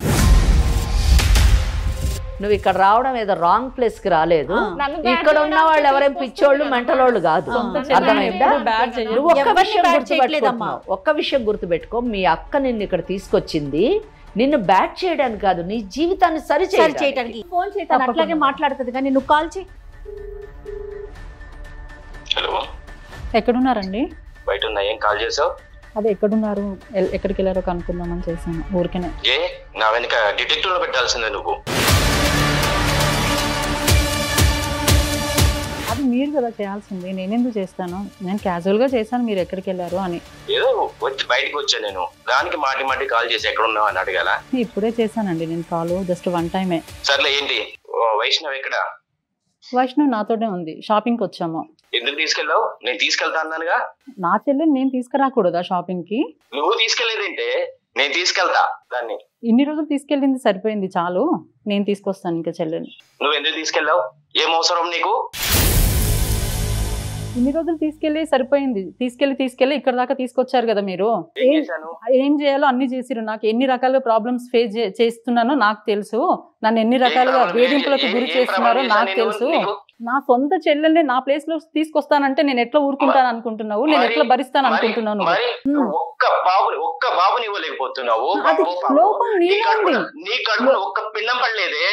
నువ్వు ఇక్కడ రావడం ఏదో రాంగ్ ప్లేస్ కి రాలేదు ఆ. నన్ను bad ఇక్కడ ఉన్న చేయడానికే వాళ్ళు ఎవరైనా తీసుకొస్తుంది పిచ్చోళ్ళు కదా. మెంటలోళ్ళు కాదు సొంత చెల్లెల్ని అర్థమైందా? ఎప్పుడూ bad చేయదు. నువ్వు ఒక్క ఎవరిని విషయం bad చేయట్లేదమ్మా. గుర్తుపెట్టుకోమ్మా ఒక్క విషయం గుర్తుపెట్టుకో మీ అక్క నిన్ను ఇక్కడ తీసుకొచ్చింది నిన్ను బ్యాట్ చేయడానికి కాదు నీ జీవితాన్ని సరి సరి చేయడానికి ఫోన్ చేయటాను తప్పకుండా. అట్లాగే మాట్లాడుతుంది కానీ నువ్వు కాల్ చేయి హలో ఎక్కడున్నారండి బయట ఉన్నా ఏం కాల్ చేసావు అదే ఎక్కడున్నారు ఎల్- ఎక్కడికి వెళ్ళారో కనుక్కుందామని చేశాను ఊరికనే ఏ నా వెనక డిటెక్టివ్ లో పెట్టాల్సిందే నువ్వు అది మీరు కదా చేయాల్సింది నేనెందుకు చేస్తాను నేను క్యాజువల్ గా చేశాను మీరు ఎక్కడికి వెళ్ళారు అని ఏదో వచ్చి బయటకు వచ్చా నేను దానికి మాటి మాటి కాల్ చేసి ఎక్కడ ఉన్నావు అని అడగాల ఇప్పుడే చేశానండి నేను కాల్ జస్ట్ వన్ టైమే సర్లే ఏంటి ఓ, వైష్ణవ్ ఎక్కడ వైష్ణవ్ నాతోనే ఉంది షాపింగ్కి వచ్చాము ఎందుకు తీసుకెళ్ళావు నేను తీసుకెళ్తా అన్నానుగా నా చెల్లిని నేను తీసుకురాకూడదా షాపింగ్ కి నువ్వు తీసుకెళ్లేదంటే నేను తీసుకెళ్తా దాన్ని ఇన్ని రోజులు తీసుకెళ్ళింది సరిపోయింది చాలు నేను తీసుకొస్తాను ఇంకా చెల్లెని నువ్వు ఎందుకు తీసుకెళ్ళావు ఏం అవసరం నీకు ఇన్ని రోజులు తీసుకెళ్ళి సరిపోయింది తీసుకెళ్లి తీసుకెళ్లి ఇక్కడ దాకా తీసుకొచ్చారు కదా మీరు ఏం ఏం- చేశాను ఏం చేయాలో అన్ని చేసిరు నాకు ఎన్ని రకాలుగా ప్రాబ్లమ్స్ ఫేస్ చేస్తున్నానో నాకు తెలుసు నన్ను ఎన్ని రకాలుగా ఏ- వేధింపులకు ఏ- గురి ఏ చేస్తున్నారో ప్రమాదం నాకు చేశాను తెలుసు నేను? నీకు? నా సొంత చెల్లెల్ని నా ప్లేస్ లో తీసుకొస్తానంటే నేను ఎట్లా ఊరుకుంటాను అనుకుంటున్నావు నేను మరి- ఎట్లా భరిస్తాను మరి- అనుకుంటున్నాను నువ్వు? మరి ఉమ్. ఒక్క బాబుని ఒక్క బాబుని ఇవ్వలేకపోతున్నావు అది బాబు, బాబు. లోపం నీ నీలో కడుపున ఉంది నీ కడుపున ఒక్క పిండం పడలేదే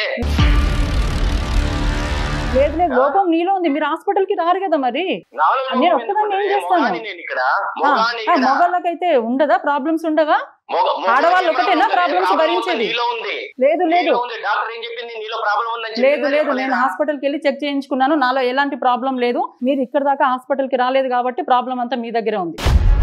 లేదు లేదు లోపం నీలో ఉంది మీరు హాస్పిటల్ కి రారు కదా మరి నాలో నేను లోపం ఒక్కదాన్ని ఏం ఎందుకు? చేస్తాను? మొగాన్ని నేను ఇక్కడ మొగాన్ని ఇక్కడ మగవాళ్ళకైతే ఉండదా ప్రాబ్లమ్స్ ఉండవా మగ- మగ- ఆడవాళ్ళు ఏమో ఒకటేనా ఉంది, problems problem భరించేది? నీలో ఉంది లేదు లేదు నీలో ఉంది డాక్టర్ ఏం చెప్పింది నీలో ప్రాబ్లం ఉందని లేదు చెప్పిందా లేదు నేను చెప్పలేదా? హాస్పిటల్కి వెళ్ళి చెక్ చేయించుకున్నాను నాలో ఎలాంటి ప్రాబ్లం లేదు మీరు ఇక్కడ దాకా హాస్పిటల్కి రాలేదు కాబట్టి ప్రాబ్లం అంతా మీ దగ్గరే ఉంది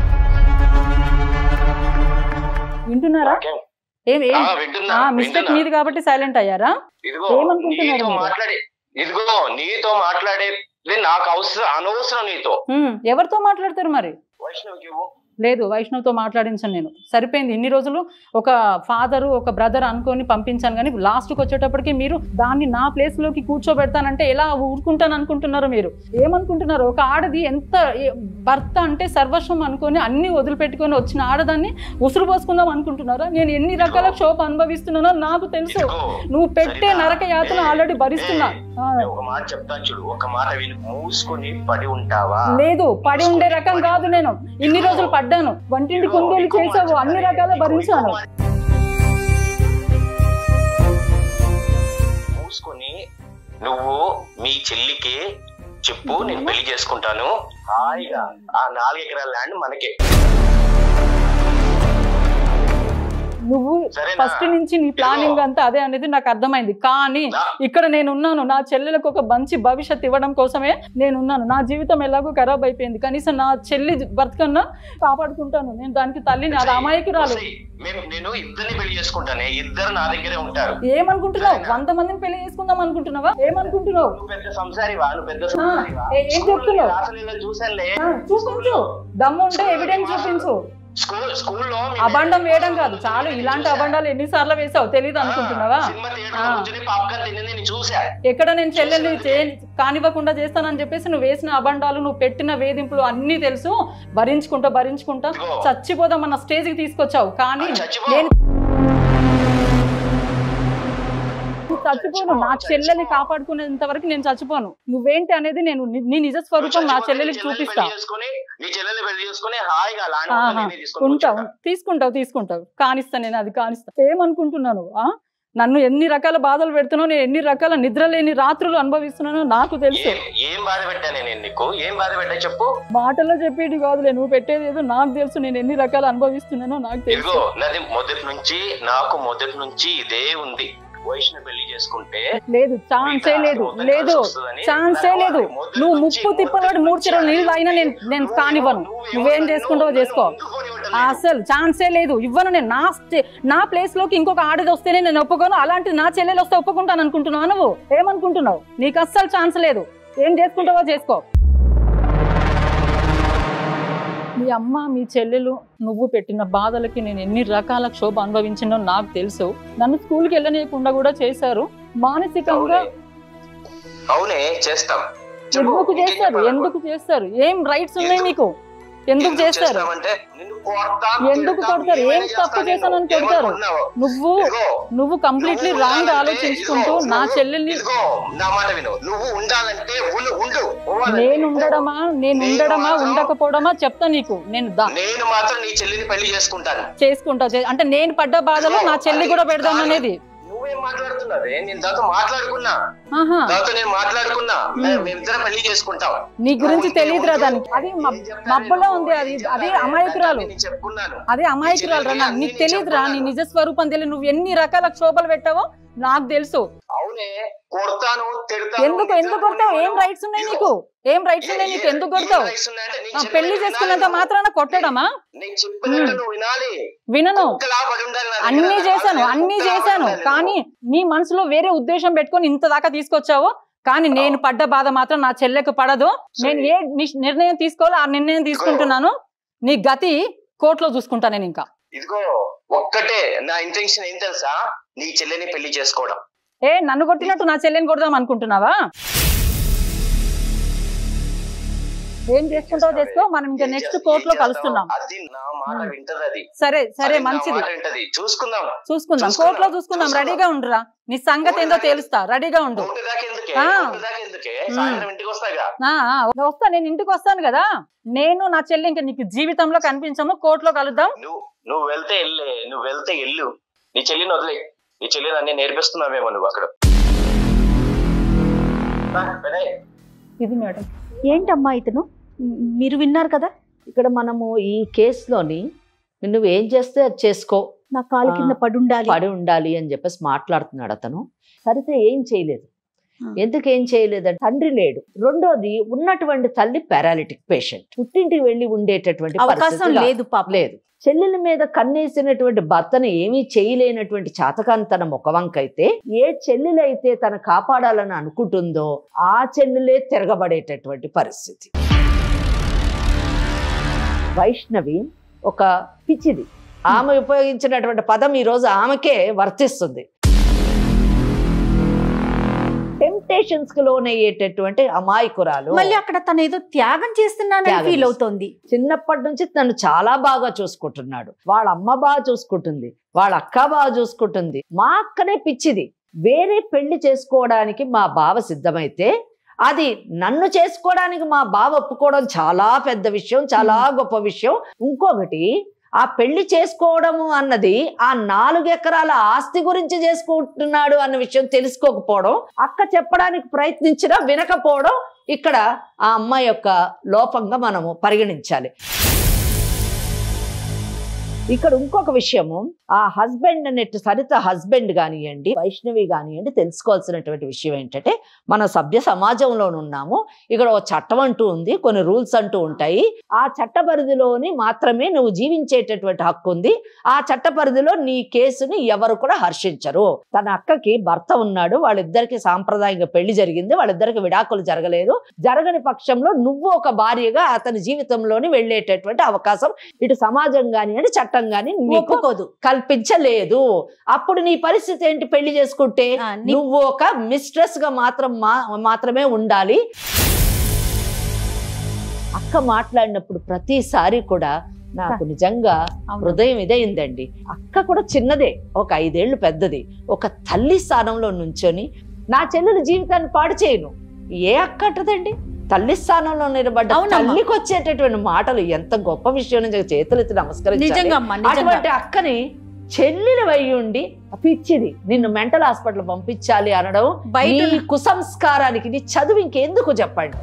వింటున్నారా నాకేం? ఏం ఏం ఆ, వింటున్నా మిస్టేక్ వింటున్నా. మీది కాబట్టి సైలెంట్ అయ్యారా ఇదిగో ఏమనుకుంటున్నారు నీతో మీరు? మాట్లాడే ఇదిగో నీతో మాట్లాడేది నాకు అవసరం అనవసరం నీతో హ్మ్, ఎవరితో మాట్లాడతారు మరి వైష్ణవికి ఇవ్వు. లేదు వైష్ణవ్తో మాట్లాడించాను నేను సరిపోయింది ఇన్ని రోజులు ఒక ఫాదరు ఒక బ్రదర్ అనుకొని పంపించాను కానీ లాస్ట్కి వచ్చేటప్పటికి మీరు దాన్ని నా ప్లేస్లోకి కూర్చోబెడతానంటే ఎలా ఊరుకుంటాను అనుకుంటున్నారు మీరు ఏమనుకుంటున్నారు ఒక ఆడది ఎంత ఏ- భర్త అంటే సర్వస్వం అనుకొని అన్ని వదిలిపెట్టుకొని వచ్చిన ఆడదాన్ని ఉసురు పోసుకుందాం అనుకుంటున్నారా నేను ఎన్ని రకాల క్షోభ అనుభవిస్తున్నానో నాకు తెలుసు ఇదిగో, నువ్వు పెట్టే సరితా? నరక యాతన ఏయ్, ఆల్రెడీ భరిస్తున్నా ఏయ్, ఆ, నేను ఒక మాట చెప్తాను చూడు ఒక మాట విని మూసుకొని పడి ఉంటావా లేదు పడి ఉండే రకం కాదు నేను ఇన్ని రోజులు పడ్డాను వంటింటి ఇదిగో, కుందేలు ఇంకో మాట చేసావు అన్ని చెప్తాను. రకాల ఇంకో- భరించాను ఇంకో మాట. మూసుకొని నువ్వు మీ చెల్లికి చెప్పు నేను పెళ్లి చేసుకుంటాను హాయిగా ఆ నాలుగు ఎకరాల ల్యాండ్ మనకే నువ్వు సరేనా? ఫస్ట్ నుంచి నీ ప్లానింగ్ అంతా అదే అనేది నాకు అర్థమైంది కానీ నా- ఇక్కడ నేను ఉన్నాను నా చెల్లెలకు ఒక మంచి భవిష్యత్ ఇవ్వడం కోసమే నేను ఉన్నాను నా జీవితం ఎలాగో ఖరాబ్ అయిపోయింది కనీసం నా చెల్లి బ్రతకన్నా కాపాడుకుంటాను నేను దానికి తల్లిని అది అమాయకి రాలేదు వస్తాయి. మేము నేను ఇద్దరిని పెళ్లి చేసుకుంటానే ఇద్దరు నా దగ్గరే ఉంటారు ఏమనుకుంటున్నావు వంద మందిని పెళ్లి చేసుకుందాం అనుకుంటున్నావా ఏమనుకుంటున్నావు నువ్వు పెద్ద సంసారివా నువ్వు పెద్ద సంసారివా ఏ- ఏం స్కూల్లో చెప్తున్నావు? రాసలీల చూసానులే ఆ, చూపించు దమ్ము ఉంటే ఎవిడెన్స్ చూపించు స్కూల్ స్కూల్లో మీ- అబండం వేయడం కాదు చాలు ఇలాంటి అబండాలు ఎన్నిసార్లు వేసావు తెలియదు ఆ, అనుకుంటున్నావా సినిమా ఆ. థియేటర్ కూర్చొని పాప్కార్న్ తిని నేను చూసా ఎక్కడ నేను చెల్లెల్ని చే- కానివ్వకుండా చేస్తానని చెప్పేసి నువ్వు వేసిన అబండాలు నువ్వు పెట్టిన వేధింపులు అన్నీ తెలుసు భరించుకుంటా భరించుకుంటా ఇదిగో. చచ్చిపోదాం అన్న స్టేజ్కి తీసుకొచ్చావు కానీ చచ్చిపో. నేను చచ్చిపోను నా చెల్లెల్ని కాపాడుకునేంత వరకు నేను చచ్చిపోను నువ్వేంటి అనేది నేను ని- నీ నిజ స్వరూపం నా చచ్చిపోతే చెల్లెలికి నీ చెల్లెల్ని చూపిస్తా పెళ్లి చేసుకొని నీ చెల్లెల్ని పెళ్లి చేసుకొని హాయిగా లాంటి ఆహా, నేనే తీసుకొని ఉంటావు కూర్చుంటా. తీసుకుంటావు తీసుకుంటావు కానిస్తా నేను అది కానిస్తా ఏమనుకుంటున్నాను ఆ నన్ను ఎన్ని రకాల బాధలు పెడుతున్నావు నేను ఎన్ని రకాల నిద్ర లేని రాత్రులు అనుభవిస్తున్నానో నాకు తెలుసు ఏం ఏం బాధ పెట్టాను నేను నీకు ఏం బాధ పెట్టా చెప్పు మాటల్లో చెప్పేది కాదులే నువ్వు పెట్టేది ఏదో నాకు తెలుసు నేను ఎన్ని రకాలు అనుభవిస్తున్నానో నాకు తెలుసు ఇదిగో నాది మొదటి నుంచి నాకు మొదటి నుంచి ఇదే ఉంది వైష్ణవి పెళ్లి చేసుకుంటే లేదు ఛాన్సే లేదు మొదటి లేదు కలిసి వస్తుందని ఛాన్సే నాకు లేదు మొదటి నువ్వు నుంచి- ముప్పు తిప్పలాడు మూడు చెరువులు నీళ్ళు అయినా నేను నేను కానివ్వను నువ్వేం చేసుకుంటావో చేసుకో అసలు ఛాన్సే లేదు ఇవ్వను నేను నా స్టే- నా ప్లేస్ లోకి ఇంకొక ఆడది వస్తేనే నేను ఒప్పుకోను అలాంటి నా చెల్లెలు వస్తే ఒప్పుకుంటాను అనుకుంటున్నావు నువ్వు ఏమనుకుంటున్నావు నీకు అస్సలు ఛాన్స్ లేదు ఏం చేసుకుంటావో చేసుకో మీ అమ్మ మీ చెల్లెలు నువ్వు పెట్టిన బాధలకి నేను ఎన్ని రకాల క్షోభ అనుభవించినో నాకు తెలుసు నన్ను స్కూల్కి వెళ్ళనీయకుండా కూడా చేశారు మానసికంగా అవునే చేస్తాం చెప్పు, ఎందుకు ఇంకేం చేస్తారు చెప్పాలి? ఎందుకు చేస్తారు ఏం రైట్స్ ఉన్నాయి ఎందుకు? మీకు ఎందుకు చేస్తారు చేస్తామంటే నిన్ను కొడతాం, ఎందుకు తిడతాం, కొడతారు? ఏం ఏమైనా తప్పు చేస్తాను చేశానని నేను. కొడతారు? ఏమనుకుంటున్నావు? నువ్వు ఇదిగో, నువ్వు కంప్లీట్లీ నువ్వు రాంగ్ ఉండాలంటే ఆలోచించుకుంటూ ఇదిగో, నా నువ్వు- చెల్లెల్ని ఇదిగో నా మాట విను నువ్వు ఉండాలంటే ఉండు ఉండు పోవాలంటే నేను ఉండడమా నేను నేను ఉండడమా మాత్రం- ఉండకపోవడమా చెప్తా నీకు నేను దా నేను మాత్రం నీ చెల్లిని పెళ్లి చేసుకుంటాను చేసుకుంటా చే- అంటే నేను పడ్డ బాధలో నా చెల్లి కూడా పెడదాం అనేది నువ్వేం మాట్లాడుతున్నది నేను దాంతో మాట్లాడుకున్నా ఆహా దాంతో నేను మాట్లాడుకున్నా మే- మేమిద్దరం పెళ్లి చేసుకుంటాం నీ గురించి ఉంటే తెలియదురా ఉండు. దానికి అది మబ్- ఏం చెప్తాను మబ్బులో నేను? ఉంది అది ఏం అది చెప్తాను? అమాయకురాలు నేను చెప్పుకున్నాను అదే అమాయకురాలు రా నాకు. నీకు తెలియదురా నీ నిజ స్వరూపం తెలియదు నువ్వు ఎన్ని రకాల క్షోభలు పెట్టావో నాకు తెలుసు అవునే కొడతాను తిడతాను ఎందుకు ఎందుకు కొడతావు ఏం రైట్స్ ఉన్నాయి నీకు ఏం రైట్స్ ఉన్నాయి నీకు ఎందుకు కొడతావు ఆ, పెళ్లి చేసుకున్నంత మాత్రాన కొట్టడమా నేను చెప్పినట్టు నువ్వు వినాలి వినను కుక్కలా పడి ఉండాలి నా దగ్గర. అన్ని చేశాను అన్ని కుక్కలా చేశాను పడి ఉండాలి కానీ నీ మనసులో వేరే ఉద్దేశం పెట్టుకొని ఇంత దాకా తీసుకొచ్చావు కానీ నేను పడ్డ బాధ మాత్రం నా చెల్లెకు పడదు నేను ఏ ని- నిర్ణయం తీసుకోవాలో ఆ నిర్ణయం తీసుకుంటున్నాను నీ గతి కోర్టులో చూసుకుంటా నేను ఇంకా ఇదిగో ఒక్కటే నా ఇంటెన్షన్ ఏం తెలుసా నీ చెల్లెని పెళ్లి చేసుకోవడం ఏ నన్ను కొట్టినట్టు నా చెల్లెని కొడదాం అనుకుంటున్నావా ఏం చేసుకుంటావో చేసుకో మనం ఇంకా ఏం నెక్స్ట్ చేస్తా- కోర్టులో ఏం చేస్తావు? కలుస్తున్నాం అది నా మాట ఉమ్. వింటది అది సరే సరే అది నా మంచిది మాట వింటది చూసుకుందాం చూసుకుందాం చూసుకుందాం. కోర్టులో చూసుకుందాం చూసుకుందాం. రెడీగా ఉండురా నీ సంగతి ఏందో తేలుస్తా రెడీగా ఉండు కోర్టు దాకా ఎందుకే ఆ. కోర్టు దాకా ఎందుకే సాయంత్రం ఇంటికి వస్తాగా ఆ, ఆ, వస్తా నేను ఇంటికి వస్తాను కదా నేను నా చెల్లి ఇంకా నీకు జీవితంలో కనిపించము కోర్టులో కలుద్దాం నువ్వు నువ్వు వెళ్తే వెళ్ళే నువ్వు వెళ్తే ఎల్లు నీ చెల్లిని వదిలే నీ చెల్లిని అన్ని నేర్పిస్తున్నావేమో నువ్వు అక్కడ రా, వినయ్. ఇది మేడం ఏంటమ్మా ఇతను మ్, మీరు విన్నారు కదా ఇక్కడ మనము ఈ కేసులోని నువ్వు ఏం చేస్తే అది చేసుకో నా కాలు కింద ఆ, పడి ఉండాలి పడి ఉండాలి అని చెప్పేసి మాట్లాడుతున్నాడు అతను సరితే ఏం చేయలేదు ఆ. ఎందుకు ఏం చేయలేదంటే తండ్రి లేడు రెండోది ఉన్నటువంటి తల్లి పారాలిటిక్ పేషెంట్ పుట్టింటికి వెళ్ళి ఉండేటటువంటి అవకాశం పరిస్థితి లేదు పాప లేదు చెల్లెల మీద కన్నేసినటువంటి భర్తను ఏమీ చేయలేనటువంటి చాతకాంతన ముఖవంకైతే ఏ చెల్లెలైతే తన కాపాడాలని అనుకుంటుందో ఆ చెల్లెలే తిరగబడేటటువంటి పరిస్థితి వైష్ణవి ఒక పిచ్చిది ఆమె ఉపయోగించినటువంటి పదం ఈ రోజు ఆమెకే వర్తిస్తుంది టెంప్టేషన్స్ కి లోనయ్యేటటువంటి అమాయకురాలు మళ్ళీ అక్కడ తను ఏదో త్యాగం చేస్తున్నానని త్యాగం ఫీల్ చేస్తుంది. అవుతోంది చిన్నప్పటి నుంచి తను చాలా బాగా చూసుకుంటున్నాడు వాళ్ళ అమ్మ బాగా చూసుకుంటుంది వాళ్ళ అక్క బాగా చూసుకుంటుంది మా అక్కనే పిచ్చిది వేరే పెళ్లి చేసుకోవడానికి మా బావ సిద్ధమైతే అది నన్ను చేసుకోవడానికి మా బావ ఒప్పుకోవడం చాలా పెద్ద విషయం చాలా గొప్ప విషయం ఇంకొకటి ఆ పెళ్లి చేసుకోవడము అన్నది ఆ నాలుగు ఎకరాల ఆస్తి గురించి చేసుకుంటున్నాడు అన్న విషయం తెలుసుకోకపోవడం అక్క చెప్పడానికి ప్రయత్నించినా వినకపోవడం ఇక్కడ ఆ అమ్మాయి యొక్క లోపంగా మనము పరిగణించాలి ఇక్కడ ఇంకొక విషయము ఆ హస్బెండ్ అన్నట్టు సరిత హస్బెండ్ కానివ్వండి వైష్ణవి కానివ్వండి తెలుసుకోవాల్సినటువంటి విషయం ఏంటంటే మన సభ్య సమాజంలో ఉన్నాము ఇక్కడ ఒక చట్టం అంటూ ఉంది కొన్ని రూల్స్ అంటూ ఉంటాయి ఆ చట్ట పరిధిలోని మాత్రమే నువ్వు జీవించేటటువంటి హక్కు ఉంది ఆ చట్ట పరిధిలో నీ కేసుని ఎవరు కూడా హర్షించరు తన అక్కకి భర్త ఉన్నాడు వాళ్ళిద్దరికి సాంప్రదాయంగా పెళ్లి జరిగింది వాళ్ళిద్దరికి విడాకులు జరగలేదు జరగని పక్షంలో నువ్వు ఒక భార్యగా అతని జీవితంలోని వెళ్ళేటటువంటి అవకాశం ఇటు సమాజం కానివ్వండి చట్టం కానీ నీకు ఒప్పుకోదు కల్పించలేదు అప్పుడు నీ పరిస్థితి ఏంటి పెళ్లి చేసుకుంటే ఆ, నీ- నువ్వు ఒక మిస్ట్రెస్ గా మాత్రం మా- మాత్రమే ఉండాలి అక్క మాట్లాడినప్పుడు ప్రతిసారి కూడా నాకు నిజంగా అవును. హృదయం ఇదైందండి అక్క కూడా చిన్నదే ఒక ఐదేళ్లు పెద్దది ఒక తల్లి స్థానంలో నుంచొని నా చెల్లెల జీవితాన్ని పాడు చేయను ఏ అక్క అంటదండి తల్లి స్థానంలో నిలబడ్డ అవునమ్మా. తల్లికి వచ్చేటటువంటి మాటలు ఎంత గొప్ప విషయం నిజంగా చేతులెత్తి నమస్కరించాలి నిజంగా అమ్మా నిజంగా అటువంటి అక్కని చెల్లెలు అయి ఉండి పిచ్చిది నిన్ను మెంటల్ హాస్పిటల్ పంపించాలి అనడం బయట నీ కుసంస్కారానికి నీ చదువు ఇంకెందుకు చెప్పండి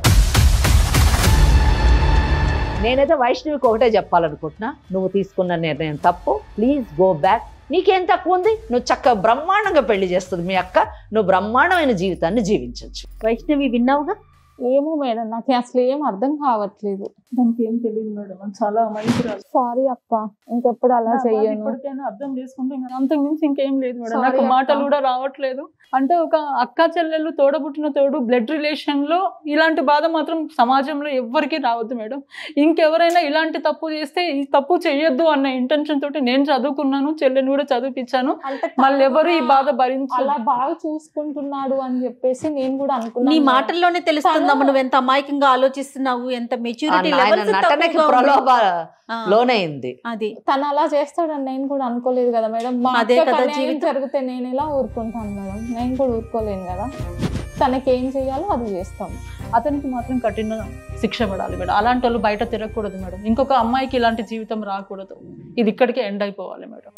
నేనైతే వైష్ణవికి ఒకటే చెప్పాలనుకుంటున్నా నువ్వు తీసుకున్న నిర్ణయం తప్పు ప్లీజ్ గో బ్యాక్ నీకేం తక్కువ ఉంది నువ్వు చక్కగా బ్రహ్మాండంగా పెళ్లి చేస్తుంది మీ అక్క నువ్వు బ్రహ్మాండమైన జీవితాన్ని జీవించవచ్చు వైష్ణవి విన్నావుగా ఏమో మేడం నాకు అసలు ఏం అర్థం కావట్లేదు దానికి ఏం తెలియదు మేడం అది చాలా అమాయకురాలు సారీ అక్క ఇంకెప్పుడు అలా నా బాధ చెయ్యను ఇప్పటికైనా అర్థం చేసుకుంటే ఇంకా అంతకు మించి ఇంకేం లేదు మేడం Sorry నాకు అక్క. మాటలు కూడా రావట్లేదు అంటే ఒక అక్క చెల్లెలు తోడబుట్టిన తోడు బ్లడ్ రిలేషన్ లో ఇలాంటి బాధ మాత్రం సమాజంలో ఎవ్వరికీ రావద్దు మేడం ఇంకెవరైనా ఇలాంటి తప్పు చేస్తే ఈ తప్పు చెయ్యొద్దు అన్న ఇంటెన్షన్ తోటి నేను చదువుకున్నాను చెల్లెని కూడా చదివిపించాను మళ్ళీ ఎవరు ఈ బాధ భరించు అలా బాగా చూసుకుంటున్నాడు అని చెప్పేసి నేను కూడా అనుకున్నాను నీ మేడం. మాటల్లోనే తెలుస్తుందమ్మా తను- నువ్వు ఎంత అమాయకంగా ఆలోచిస్తున్నావు ఎంత మెచ్యూరిటీ ఆయన లెవెల్స్ నటనకి ప్రలోభ లోనైంది అది తను అలా చేస్తాడని నేను కూడా అనుకోలేదు కదా మేడం మా అదే అక్కకి కదా అన్యాయం జీవితం. జరిగితే నేను ఎలా ఊరుకుంటాను మేడం నేను కూడా ఊరుకోలేను కదా తనకి ఏం చేయాలో అది చేస్తాం అతనికి మాత్రం కఠిన శిక్ష పడాలి మేడం అలాంటి వాళ్ళు బయట తిరగకూడదు మేడం ఇంకొక అమ్మాయికి ఇలాంటి జీవితం రాకూడదు ఇది ఇక్కడికే ఎండ్ అయిపోవాలి మేడం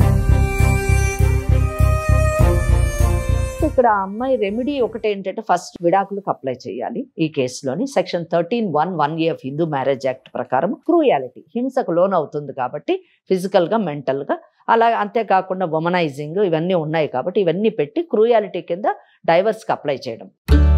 ఇక్కడ ఆ అమ్మాయి రెమెడీ ఒకటి ఏంటంటే ఫస్ట్ విడాకులకు అప్లై చేయాలి ఈ కేసులోని section thirteen one one A of Hindu marriage act ప్రకారం క్రూయాలిటీ హింసకు లోన్ అవుతుంది కాబట్టి ఫిజికల్ గా మెంటల్ గా అలా అంతేకాకుండా వమనైజింగ్ ఇవన్నీ ఉన్నాయి కాబట్టి ఇవన్నీ పెట్టి క్రూయాలిటీ కింద డైవర్స్కి అప్లై చేయడం